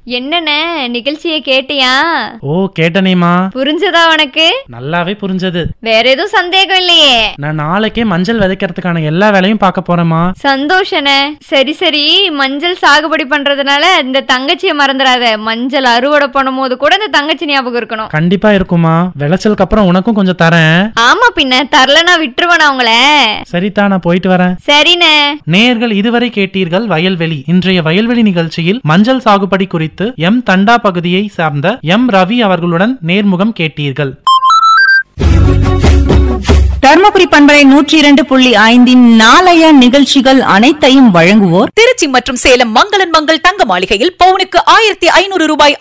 என்னண்ணே நிகழ்ச்சியை கேட்டியா ஓ கேட்டனேமா புரிஞ்சதா உனக்கு நல்லாவே புரிஞ்சது வேற எதுவும் சந்தேகம் இல்லையே நான் நாளைக்கே மஞ்சள் விதைக்கிறதுக்கான எல்லா வேலையும் பார்க்க போறேமா சந்தோஷனே சரி சரி மஞ்சள் சாகுபடி பண்றதுனால இந்த தங்கச்சியை மறந்துடாத மஞ்சள் அறுவடை பண்ணும்போது கூட இந்த தங்கச்சி ஞாபகம் இருக்கணும் கண்டிப்பா இருக்குமா விளைச்சலுக்கு அப்புறம் உனக்கும் கொஞ்சம் தரேன் ஆமா பின்ன தரலனா விட்டுருவேனா உங்கள சரிதா நான் போயிட்டு வரேன் சரிண்ணே நேயர்கள் இதுவரை கேட்டீர்கள் வயல்வெளி இன்றைய வயல்வெளி நிகழ்ச்சியில் மஞ்சள் சாகுபடி குறித்து எம் தண்டா பகுதியை சார்ந்த எம் ரவி அவர்களுடன் நேர்முகம் கேட்டீர்கள் தர்மபுரி பண்பலை நூற்றி இரண்டு புள்ளி ஐந்தின் நாளைய நிகழ்ச்சிகள் அனைத்தையும் வழங்குவோர் திருச்சி மற்றும் சேலம் மங்களன் மங்கள் தங்க மாளிகையில் பவுனுக்கு ஆயிரத்தி ஐநூறு ரூபாய்